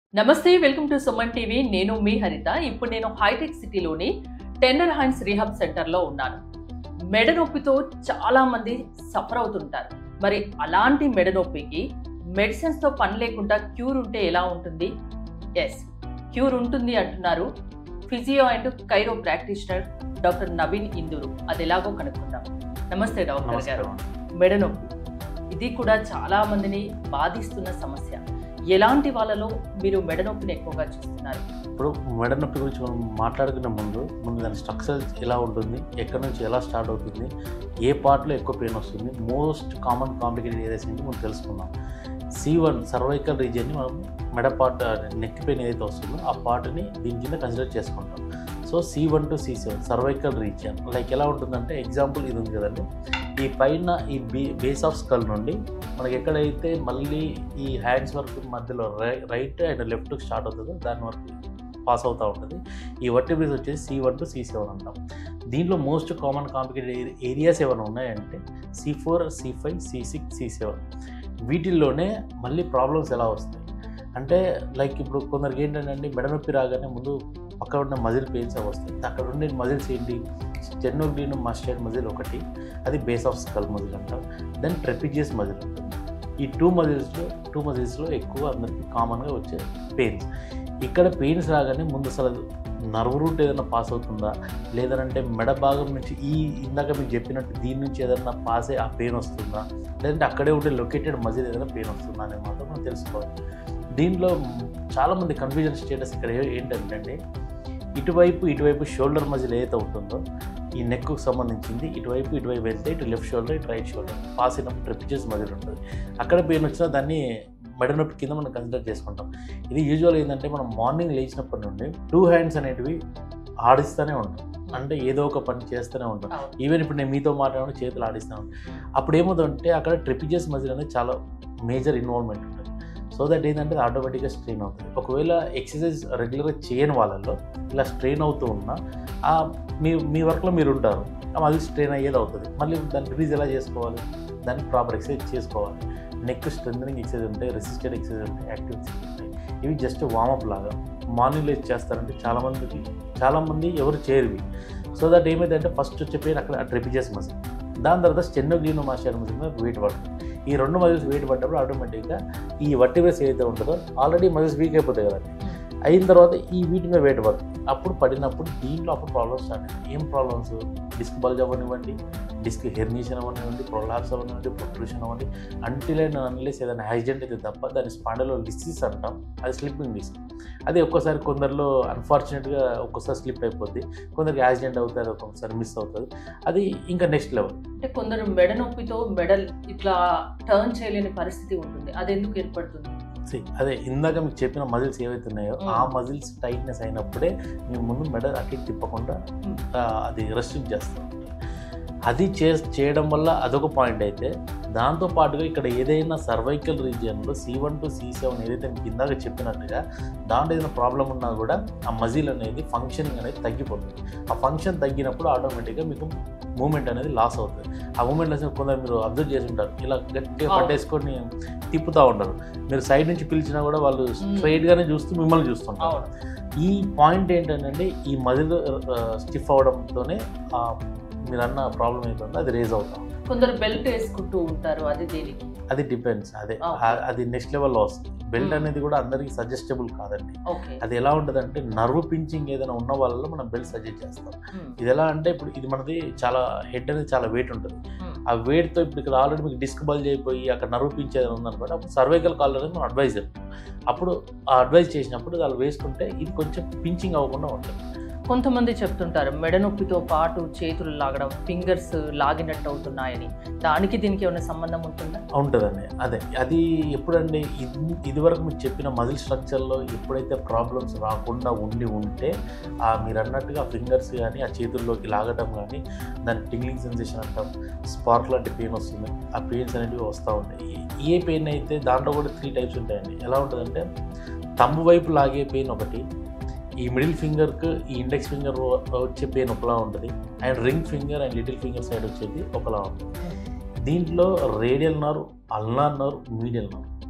నమస్తే welcome to Suman TV నేను మీ హరిత ఇప్పుడు నేను హైటెక్ సిటీలోని టెండర్ హ్యాండ్స్ రీహాబ్ సెంటర్లో ఉన్నాను మెడ నొప్పితో చాలా మంది సఫర్ అవుతుంటారు మరి అలాంటి మెడ నొప్పికి మెడిసిన్స్తో పని లేకుండా క్యూర్ ఉంటే ఎలా ఉంటుంది ఎస్ క్యూర్ ఉంటుంది అంటున్నారు physio and chiro practitioner doctor Naveen Induru అది ఎలాగో కనుక్కుందాం నమస్తే డాక్టర్ గారు నమస్కారం మెడ నొప్పి ఇది కూడా చాలా మందిని బాధిస్తున్న సమస్య ఎలాంటి వాళ్ళలో మీరు మెడ నొప్పిని ఎక్కువగా చూస్తున్నారు ఇప్పుడు మెడ నొప్పి గురించి మనం మాట్లాడుకునే ముందు ముందు దాని స్ట్రక్చర్ ఎలా ఉంటుంది ఎక్కడి నుంచి ఎలా స్టార్ట్ అవుతుంది ఏ పార్ట్లో ఎక్కువ పెయిన్ వస్తుంది మోస్ట్ కామన్ కాంప్లికేటెడ్ ఏరియాస్ ఏంటి మనం తెలుసుకుందాం సి వన్ సర్వైకల్ రీజియన్ని మనం మెడ పార్ట్ నెక్ పెయిన్ ఏదైతే వస్తుందో ఆ పార్ట్ని దీని కింద కన్సిడర్ చేసుకుంటాం so C one to C seven cervical region like ఎలా ఉంటుందంటే ఎగ్జాంపుల్ ఇది ఉంది కదండి ఈ పైన ఈ బే బేస్ ఆఫ్ స్కల్ నుండి మనకి ఎక్కడైతే మళ్ళీ ఈ హ్యాండ్స్ వర్క్ మధ్యలో రైట్ అండ్ లెఫ్ట్ స్టార్ట్ అవుతుందో దాని వరకు పాస్ అవుతూ ఉంటుంది ఈ వర్టిబ్రిస్ వచ్చేసి C one to C seven అంటాం దీంట్లో మోస్ట్ కామన్ కాంప్లికేటెడ్ ఏరియాస్ ఏమైనా ఉన్నాయంటే C four C five C six C seven వీటిల్లోనే మళ్ళీ ప్రాబ్లమ్స్ ఎలా వస్తాయి అంటే లైక్ ఇప్పుడు కొందరికి ఏంటంటే మెడ నొప్పి రాగానే ముందు పక్కన ఉన్న మజిల్ పెయిన్స్ అవి వస్తాయి అక్కడ ఉండే మజిల్స్ ఏంటి స్టెనోగ్లీన్ మస్టైడ్ మజిల్ ఒకటి అది బేస్ ఆఫ్ స్కల్ మజిల్ అంటాం దెన్ ట్రెపిజియస్ మజిల్ ఉంటుంది ఈ టూ మజిల్స్లో టూ మజిల్స్లో ఎక్కువ అందరికి కామన్గా వచ్చే పెయిన్స్ ఇక్కడ పెయిన్స్ రాగానే ముందు అసలు నర్వ్ రూట్ ఏదైనా పాస్ అవుతుందా లేదంటే మెడ భాగం నుంచి ఈ ఇందాక మీకు చెప్పినట్టు దీని నుంచి ఏదైనా పాస్ అయ్యి ఆ పెయిన్ వస్తుందా లేదంటే అక్కడే ఉండే లొకేటెడ్ మజిల్ ఏదైనా పెయిన్ వస్తుందా అనేది మాత్రం మనం తెలుసుకోవాలి దీంట్లో చాలామంది కన్ఫ్యూజన్ స్టేటస్ ఇక్కడ ఏ- ఏంటంటే ఇటువైపు ఇటువైపు షోల్డర్ మజిల్ ఏదైతే ఉంటుందో ఈ నెక్కు సంబంధించింది ఇటువైపు ఇటువైపు వెళ్తే ఇటు లెఫ్ట్ షోల్డర్ ఇటు రైట్ షోల్డర్ పాస్ అయినప్పుడు ట్రెపిజెస్ మజిల్ ఉంటుంది అక్కడ పెయిన్ వచ్చినా దాన్ని మెడ నొప్పి కింద మనం కన్సిడర్ చేసుకుంటాం ఇది యూజువల్ ఏంటంటే మనం మార్నింగ్ లేచినప్పటి నుండి టూ హ్యాండ్స్ అనేటివి ఆడిస్తూనే ఉంటాం అంటే ఏదో ఒక పని చేస్తూనే ఉంటాం అవును. ఈవెన్ ఇప్పుడు నేను మీతో మాట్లాడిన చేతులు ఆడిస్తూ ఉంటాం అప్పుడు ఏమవుతుందంటే అక్కడ ట్రిపిజెస్ మజిల్ అనేది చాలా మేజర్ ఇన్వాల్వ్మెంట్ ఉంటుంది సో దట్ ఏంటంటే ఆటోమేటిక్గా స్ట్రెయిన్ అవుతుంది ఒకవేళ ఎక్సర్సైజ్ రెగ్యులర్గా చేయని వాళ్ళల్లో ఇలా స్ట్రెయిన్ అవుతూ ఉన్నా ఆ మీ మీ వర్క్లో మీరు ఉంటారు ఆ మళ్ళీ స్ట్రెయిన్ అయ్యేది అవుతుంది మళ్ళీ దాన్ని రిలీజ్ ఎలా చేసుకోవాలి దానికి ప్రాపర్ ఎక్సర్సైజ్ చేసుకోవాలి నెక్ స్ట్రెంథనింగ్ ఎక్సర్సైజ్ ఉంటాయి రెసిస్టెడ్ ఎక్సర్సైజ్ ఉంటాయి యాక్టివ్ ఎక్సర్సైజ్ ఉంటాయి ఇవి జస్ట్ వామప్ లాగా మార్నింగ్ లేచి చేస్తారంటే చాలామందికి చాలామంది ఎవరు చేయరు సో దట్ ఏమైందంటే ఫస్ట్ వచ్చే పేరు అక్కడ ట్రెపిజెస్ మజిల్ దాని తర్వాత స్టెన్నోగ్లీనో మాస్టర్ మజిల్ మీద వెయిట్ పడుతుంది ఈ రెండు మజిల్స్ వెయిట్ పడ్డప్పుడు ఆటోమేటిక్గా ఈ వర్టిబ్రస్ ఏదైతే ఉంటుందో ఆల్రెడీ మజిల్స్ వీక్ అయిపోతాయి కదండి అయిన తర్వాత ఈ వీటి మీద వెయిట్ పడుతుంది అప్పుడు పడినప్పుడు దీంట్లో అప్పుడు ప్రాబ్లమ్స్ స్టార్ట్ అయ్యాయి ఏం ప్రాబ్లమ్స్ డిస్క్ బల్జ్ అవ్వనివ్వండి డిస్క్ హెర్నిషన్ అవ్వనివ్వండి ప్రొలాప్స్ అవ్వనివ్వండి ప్రొట్రూషన్ అవ్వండి అంటిల్ అండ్ అన్లెస్ ఏదైనా యాక్సిడెంట్ అయితే తప్ప దాని స్పాండలో డిసీజ్ అంటాం అది స్లిప్పింగ్ డిస్క్ అది ఒక్కోసారి కొందరిలో అన్ఫార్చునేట్గా ఒక్కోసారి స్లిప్ అయిపోద్ది కొందరికి యాక్సిడెంట్ అవుతుంది ఒక్కొక్కసారి మిస్ అవుతుంది అది ఇంకా నెక్స్ట్ లెవెల్ అంటే కొందరు మెడ నొప్పితో మెడల్ ఇట్లా టర్న్ చేయలేని పరిస్థితి ఉంటుంది అది ఎందుకు ఏర్పడుతుంది See, అదే ఇందాక మీకు చెప్పిన మజిల్స్ ఏవైతే ఉన్నాయో Mm. ఆ మజిల్స్ టైట్నెస్ అయినప్పుడే మీ ముందు మెడ అటు ఇటు తిప్పకుండా Mm. ఆ, అది రెస్ట్రిక్ట్ చేస్తూ ఉంటుంది అది చే చేయడం వల్ల అదొక పాయింట్ అయితే దాంతో పాటుగా ఇక్కడ ఏదైనా సర్వైకల్ రీజియన్లో C one to C seven ఏదైతే మీకు ఇందాక చెప్పినట్టుగా దాంట్లో ఏదైనా ప్రాబ్లం ఉన్నా కూడా ఆ మజిల్ అనేది ఫంక్షనింగ్ అనేది తగ్గిపోతుంది ఆ ఫంక్షన్ తగ్గినప్పుడు ఆటోమేటిక్గా మీకు మూమెంట్ అనేది లాస్ అవుతుంది ఆ మూమెంట్ లాస్ కొందరు మీరు అబ్జర్వ్ చేసి ఉంటారు ఇలా గట్టిగా అవును. పట్టేసుకొని తిప్పుతూ ఉంటారు మీరు సైడ్ నుంచి పిలిచినా కూడా వాళ్ళు స్ట్రైట్గానే చూస్తూ మిమ్మల్ని చూస్తుంటారు అవును ఈ పాయింట్ ఏంటంటే ఈ మజిల్ స్టిఫ్ అవడంతోనే ఆ మీరు అన్న ప్రాబ్లం ఏంటంటే అది రేజ్ అవుతాం కొందరు బెల్ట్ వేసుకుంటూ ఉంటారు అది దేనికి అది డిపెండ్స్ అదే Okay. ఆ- అది నెక్స్ట్ లెవెల్లో వస్తుంది బెల్ట్ Hmm. అనేది కూడా అందరికీ సజెస్టబుల్ కాదండి ఓకే అది ఎలా ఉంటుందంటే నర్వ్ పించింగ్ ఏదైనా ఉన్న వాళ్ళలో మనం బెల్ట్ సజెస్ట్ చేస్తాం ఇది ఎలా అంటే ఇప్పుడు ఇది మనది చాలా హెడ్ అనేది చాలా వెయిట్ ఉంటుంది ఆ వెయిట్తో ఇప్పుడు ఇక్కడ ఆల్రెడీ మీకు డిస్క్ బల్జ్ అయిపోయి అక్కడ నర్వ్ పించ్ ఏదైనా ఉందనుకోండి అప్పుడు సర్వైకల్ కాలర్ అనేది మనం అడ్వైజ్ చేస్తాం అప్పుడు ఆ అడ్వైజ్ చేసినప్పుడు వాళ్ళు వేసుకుంటే ఇది కొంచెం పించింగ్ అవ్వకుండా ఉంటుంది కొంతమంది చెప్తుంటారు మెడ నొప్పితో పాటు చేతులు లాగడం ఫింగర్స్ లాగినట్టు అవుతున్నాయని దానికి దీనికి ఏమైనా సంబంధం ఉంటుందా ఉంటుందండి అదే అది ఎప్పుడండి ఇది ఇదివరకు మీకు చెప్పిన మజిల్ స్ట్రక్చర్లో ఎప్పుడైతే ప్రాబ్లమ్స్ రాకుండా ఉండి ఉంటే ఆ మీరు అన్నట్టుగా ఫింగర్స్ కానీ ఆ చేతుల్లోకి లాగటం కానీ దాని టింగ్లింగ్ సెన్సేషన్ అంటాం స్పార్క్ లాంటి పెయిన్ వస్తుంది ఆ పెయిన్స్ అనేవి వస్తూ ఉంటాయి ఏ పెయిన్ అయితే దాంట్లో కూడా త్రీ టైప్స్ ఉంటాయండి ఎలా ఉంటుందంటే తమ్ము వైపు లాగే పెయిన్ ఒకటి ఈ మిడిల్ ఫింగర్కి ఈ ఇండెక్స్ ఫింగర్ వచ్చే పెయిన్ ఒకలా ఉంటుంది and ring finger and little finger side వచ్చేది ఒకలా ఉంటుంది దీంట్లో radial nerve ulnar nerve medial nerve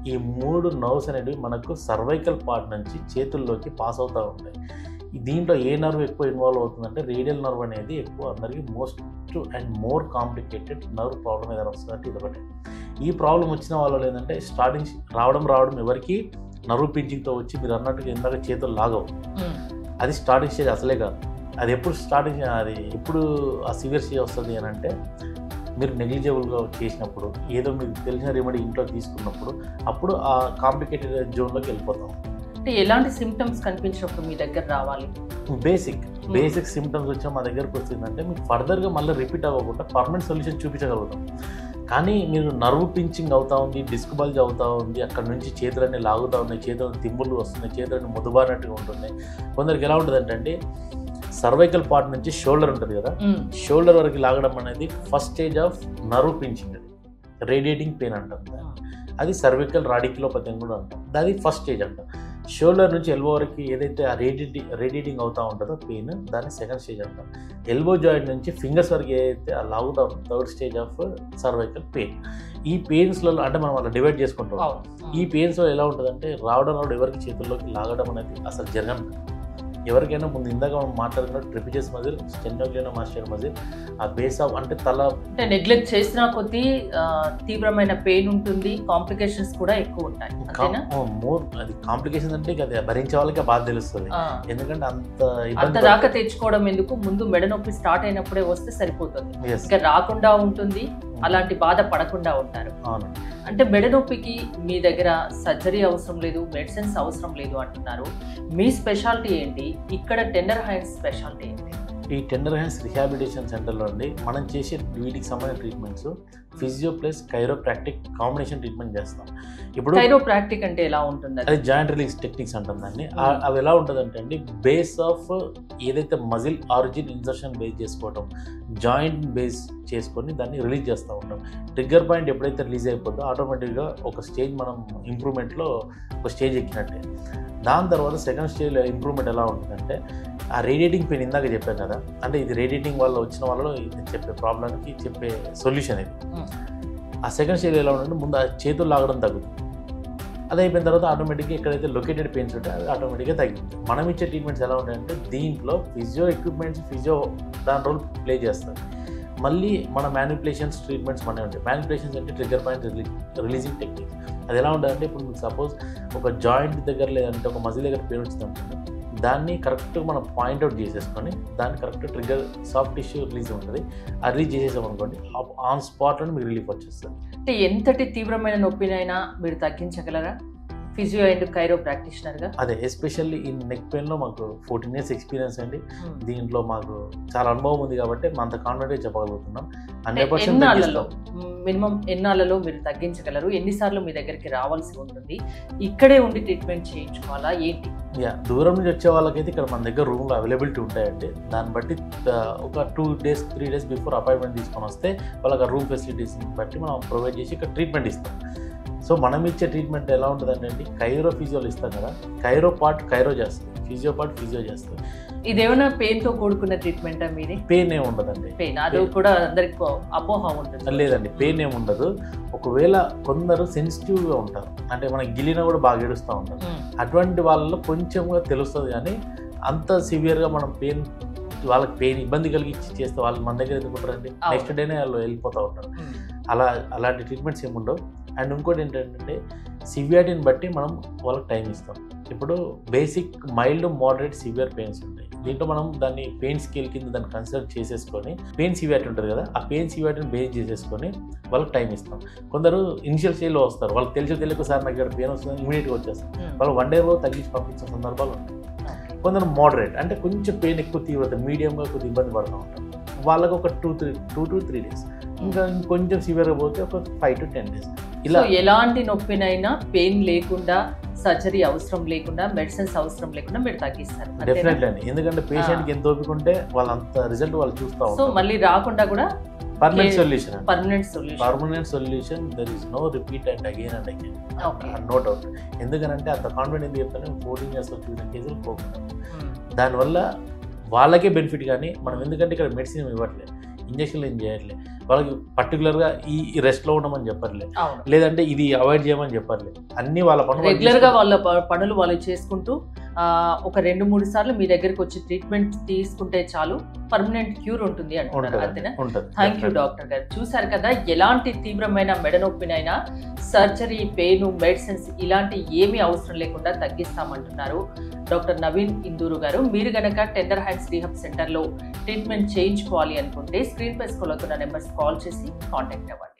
ఈ మూడు నర్వ్స్ అనేవి మనకు సర్వైకల్ పార్ట్ నుంచి చేతుల్లోకి పాస్ అవుతూ ఉంటాయి ఈ దీంట్లో ఏ నర్వ్ ఎక్కువ ఇన్వాల్వ్ అవుతుందంటే రేడియల్ నర్వ్ అనేది ఎక్కువ అందరికీ most and more complicated nerve problem ఏదైనా వస్తుందంటే ఇది ఒకటి ఈ ప్రాబ్లం వచ్చిన వాళ్ళు ఏంటంటే స్టార్టింగ్ రావడం రావడం ఎవరికి నర్వ్ పించింగ్తో వచ్చి మీరు అన్నట్టుగా ఇందాక చేతులు లాగవు ఉమ్. అది స్టార్టింగ్ స్టేజ్ అసలే కాదు అది ఎప్పుడు స్టార్టింగ్ అది ఎప్పుడు ఆ సివియర్ స్టేజ్ వస్తుంది అని అంటే మీరు నెగ్లిజిబుల్గా చేసినప్పుడు ఏదో మీకు తెలిసిన రెమెడీ ఇంట్లో తీసుకున్నప్పుడు అప్పుడు ఆ కాంప్లికేటెడ్ జోన్లోకి వెళ్ళిపోతాం అంటే ఎలాంటి సిమ్టమ్స్ కనిపించినప్పుడు మీ దగ్గర రావాలి బేసిక్ బేసిక్ సిమ్టమ్స్ వచ్చా మా దగ్గరకు వచ్చిందంటే మీకు ఫర్దర్గా మళ్ళీ రిపీట్ అవ్వకుండా పర్మనెంట్ సొల్యూషన్ చూపించగలుగుతాం కానీ మీరు నర్వ్ పించింగ్ అవుతా ఉంది డిస్క్ బల్జ్ అవుతా ఉంది అక్కడ నుంచి చేతులన్నీ లాగుతూ ఉన్నాయి చేతులు తిమ్ములు వస్తున్నాయి చేతులన్నీ ముదుబారినట్టుగా ఉంటున్నాయి కొందరికి ఎలా ఉంటుంది అంటే సర్వైకల్ పార్ట్ నుంచి షోల్డర్ ఉంటుంది కదా ఉమ్. షోల్డర్ వరకు లాగడం అనేది first stage of nerve pinching అది రేడియేటింగ్ పెయిన్ అంటాం దాన్ని. అది సర్వికల్ రాడిక్యులోపతి అని కూడా అంటాం అది ఫస్ట్ స్టేజ్ అంటాం షోల్డర్ నుంచి ఎల్బో వరకు ఏదైతే ఆ రేడియేటింగ్ రేడియేటింగ్ అవుతూ ఉంటుందో పెయిన్ దాన్ని సెకండ్ స్టేజ్ అంటాం ఎల్బో జాయింట్ నుంచి ఫింగర్స్ వరకు ఏదైతే ఆ లాగుతా third stage of cervical pain ఈ పెయిన్స్లలో అంటే మనం అలా డివైడ్ చేసుకుంటాం అవును ఈ పెయిన్స్లో ఎలా ఉంటుందంటే రావడం రావడం ఎవరికి చేతుల్లోకి లాగడం అనేది అసలు జరగను ఎవరికైనా ముందు ఇందాక మనం మాట్లాడుకున్న trapezius muscle sternocleidomastoid muscle ఆ బేస్ ఆఫ్ అంటే తల అంటే నెగ్లెక్ట్ చేసిన కొద్దీ ఆ, తీవ్రమైన పెయిన్ ఉంటుంది కాంప్లికేషన్స్ కూడా ఎక్కువ ఉంటాయి అంతేనా మోర్ అది కాంప్లికేషన్ అంటే ఇక అది భరించే వాళ్ళకి బాధ తెలుస్తుంది ఆ, ఎందుకంటే అంత అంత ఇబ్బంది దాకా తెచ్చుకోవడం ఎందుకు ముందు మెడ నొప్పి స్టార్ట్ అయినప్పుడే వస్తే సరిపోతుంది Yes, ఇంకా రాకుండా ఉంటుంది అలాంటి బాధ పడకుండా ఉంటారు అవును అంటే మెడ నొప్పికి మీ దగ్గర సర్జరీ అవసరం లేదు మెడిసిన్స్ అవసరం లేదు అంటున్నారు మీ స్పెషాలిటీ ఏంటి ఇక్కడ టెండర్ హ్యాండ్స్ స్పెషాలిటీ ఏంటి ఈ టెండర్ హ్యాండ్స్ రిహాబిలిటేషన్ సెంటర్లో అండి మనం చేసే వీటికి సంబంధించిన treatments physio plus chiropractic combination treatment చేస్తాం ఇప్పుడు కైరోప్రాక్టిక్ అంటే ఎలా ఉంటుంది అది? అది జాయింట్ రిలీజ్ టెక్నిక్స్ అంటాం దాన్ని ఆ- Mm. అవి ఎలా ఉంటుందంటే అండి బేస్ ఆఫ్ ఏదైతే మజిల్ ఆరిజిన్ ఇన్సర్షన్ బేస్ చేసుకోవటం జాయింట్ బేస్ చేసుకొని దాన్ని రిలీజ్ చేస్తూ ఉంటాం ట్రిగ్గర్ పాయింట్ ఎప్పుడైతే రిలీజ్ అయిపోతుందో ఆటోమేటిక్గా ఒక స్టేజ్ మనం ఇంప్రూవ్మెంట్లో ఒక స్టేజ్ ఎక్కినట్టే దాని తర్వాత సెకండ్ స్టేజ్లో ఇంప్రూవ్మెంట్ ఎలా ఉంటుందంటే ఆ రేడియేటింగ్ పెయిన్ ఇందాక చెప్పాను కదా అంటే ఇది రేడియేటింగ్ వల్ల వచ్చిన వాళ్ళలో ఇది చెప్పే ప్రాబ్లంకి చెప్పే సొల్యూషన్ ఇది Mm. ఆ సెకండ్ స్టేజ్ ఎలా ఉంటుందంటే ముందు ఆ చేతులు లాగడం తగ్గుతుంది అది అయిపోయిన తర్వాత ఆటోమేటిక్గా ఎక్కడైతే లొకేటెడ్ పెయిన్స్ ఉంటాయో అది ఆటోమేటిక్గా తగ్గుతుంది మనం ఇచ్చే ట్రీట్మెంట్స్ ఎలా ఉంటాయంటే దీంట్లో ఫిజియో ఎక్విప్మెంట్స్ ఫిజియో దాని రోల్ ప్లే చేస్తుంది మళ్ళీ మన మ్యానిపులేషన్స్ ట్రీట్మెంట్స్ మనమే ఉంటాయి మ్యానిపులేషన్స్ అంటే ట్రిగర్ పాయింట్ రిలీజింగ్ టెక్నిక్ అది ఎలా ఉంటుందంటే ఇప్పుడు మీకు సపోజ్ ఒక జాయింట్ దగ్గర లేదంటే ఒక మజిల్ దగ్గర పెయిన్ వచ్చింది అనుకోండి దాన్ని కరెక్ట్గా మనం పాయింట్అవుట్ చేసేసుకొని దాన్ని correct trigger soft tissue release ఉంటుంది ఆ రిలీజ్ చేసేసాం అనుకోండి ఆన్ స్పాట్లో మీకు రిలీఫ్ వచ్చేస్తుంది అంటే ఎంతటి తీవ్రమైన నొప్పినైనా మీరు తగ్గించగలరా ఫిజియో అండ్ కైరో ప్రాక్టీషనర్గా అదే ఎస్పెషల్లీ ఈ నెక్ పెయిన్లో మాకు ఫోర్టీన్ ఇయర్స్ ఎక్స్పీరియన్స్ అండి దీంట్లో మాకు చాలా అనుభవం ఉంది కాబట్టి మనం అంత కాన్ఫిడెంట్గా చెప్పగలుగుతున్నాం హండ్రెడ్ పర్సెంట్ ఎన్నాళ్ళలో మినిమం ఎన్నాళ్ళలో మీరు తగ్గించగలరు ఎన్నిసార్లు మీ దగ్గరికి రావాల్సి ఉంటుంది ఇక్కడే ఉండి ట్రీట్మెంట్ చేయించుకోవాలా ఏంటి యా దూరం నుంచి వచ్చే వాళ్ళకైతే ఇక్కడ మన దగ్గర రూమ్లో అవైలబిలిటీ ఉంటాయండి దాన్ని బట్టి ఆ, ఒక two days three days before appointment తీసుకొని వస్తే వాళ్ళకి ఆ రూమ్ ఫెసిలిటీస్ బట్టి మనం ప్రొవైడ్ చేసి ఇక్కడ ట్రీట్మెంట్ ఇస్తాం సో మనం ఇచ్చే ట్రీట్మెంట్ ఎలా ఉంటుందంటే అండి కైరో ఫిజియోలు ఇస్తాం కదా కైరో పార్ట్ కైరో చేస్తుంది ఫిజియో పార్ట్ ఫిజియో చేస్తుంది ఇదేమైనా పెయిన్ తో కూడుకున్న ట్రీట్మెంటా మీది పెయిన్ ఏమి ఉండదండి పెయిన్ అది కూడా అందరికి అపోహ ఉంటుంది లేదండి పెయిన్ ఏమి ఉండదు ఒకవేళ కొందరు సెన్సిటివ్గా ఉంటారు అంటే మనకి గిలిన కూడా బాగా ఏడుస్తూ ఉంటారు ఉమ్, అటువంటి వాళ్ళలో కొంచెంగా తెలుస్తుంది కానీ అంత సివియర్గా మనం పెయిన్ వాళ్ళకి పెయిన్ ఇబ్బంది కలిగించి చేస్తే వాళ్ళు మన దగ్గర ఎందుకుంటారండి అవును. నెక్స్ట్ డేనే వాళ్ళు వెళ్ళిపోతూ ఉంటారు ఉమ్, అలా అలాంటి ట్రీట్మెంట్స్ ఏమి ఉండవు అండ్ ఇంకోటి ఏంటంటే సివియారిటీని బట్టి మనం వాళ్ళకి టైం ఇస్తాం ఇప్పుడు basic mild moderate severe pains ఉంటాయి దీంట్లో మనం దాన్ని పెయిన్ స్కేల్ కింద దాన్ని కన్సిడర్ చేసేసుకొని పెయిన్ సివియారిటీ ఉంటుంది కదా ఆ పెయిన్ సివియారిటీని బేస్ చేసేసుకొని వాళ్ళకి టైం ఇస్తాం కొందరు ఇనిషియల్ స్టేజ్లో వస్తారు వాళ్ళకి తెలిసి తెలియక సార్ నాకు ఇక్కడ పెయిన్ వస్తుంది ఇమీడియట్గా వచ్చేస్తారు ఉమ్, వాళ్ళు వన్ డేలో తగ్గించి పంపించిన సందర్భాలు ఉంటాయి ఓకే. కొందరు మోడరేట్ అంటే కొంచెం పెయిన్ ఎక్కువ తీవ్రత మీడియంగా కొద్దిగా ఇబ్బంది పడుతూ ఉంటారు వాళ్ళకి ఒక two three two to three days ఇంకా ఇంకొంచెం సివియర్గా పోతే ఒక ఫైవ్ టు టెన్ డేస్ ఇలా సో ఎలాంటి నొప్పినైనా పెయిన్ లేకుండా సర్జరీ అవసరం లేకుండా మెడిసిన్స్ అవసరం లేకుండా మీరు తగ్గిస్తారు అంతేనా? డెఫినెట్లీ అండి ఎందుకంటే పేషెంట్కి ఎంత ఓపిక ఉంటే వాళ్ళ అంత రిజల్ట్ వాళ్ళు చూస్తూ సో ఉంటారు మళ్ళీ రాకుండా కూడా పర్మనెంట్ ఏ- సొల్యూషన్ అండి permanent solution permanent solution there is no repeat and again and again okay no doubt ఎందుకంటే అంత కాన్ఫిడెంట్ ఎందుకు చెప్తాను ఫోర్టీన్ ఇయర్స్ చూసిన కేసులు పోకుండా దానివల్ల వాళ్ళకే బెనిఫిట్ కానీ మనం ఎందుకంటే ఇక్కడ మెడిసిన్ ఇవ్వట్లేదు ఇంజక్షన్లు ఏం చేయట్లేదు వాళ్ళకి పర్టికులర్గా ఈ రెస్ట్లో ఉండమని చెప్పట్లే అవును లేదంటే ఇది అవాయిడ్ చేయమని చెప్పట్లే అన్ని వాళ్ళ పనులు వాళ్ళు రెగ్యులర్ గా చేసుకుంటూ- వాళ్ళ ప- పనులు వాళ్ళు చేసుకుంటూ ఆ, ఒక రెండు మూడు సార్లు మీ దగ్గరికి వచ్చి ట్రీట్మెంట్ తీసుకుంటే చాలు పర్మనెంట్ క్యూర్ ఉంటుంది అంటున్నారు అంతేనా ఉంటుంది ఉంటుంది థ్యాంక్ యూ డాక్టర్ గారు చూసారు కదా ఎలాంటి తీవ్రమైన మెడ నొప్పినైనా సర్జరీ పెయిన్ మెడిసిన్స్ ఇలాంటి ఏమీ అవసరం లేకుండా తగ్గిస్తామంటున్నారు డాక్టర్ నవీన్ ఇందూరు గారు మీరు గనక టెండర్ హ్యాండ్స్ రీహబ్ సెంటర్లో ట్రీట్మెంట్ చేయించుకోవాలి అనుకుంటే స్క్రీన్ పై స్కూల్ అవుతున్న నెంబర్స్ కాల్ చేసి కాంటాక్ట్ అవ్వండి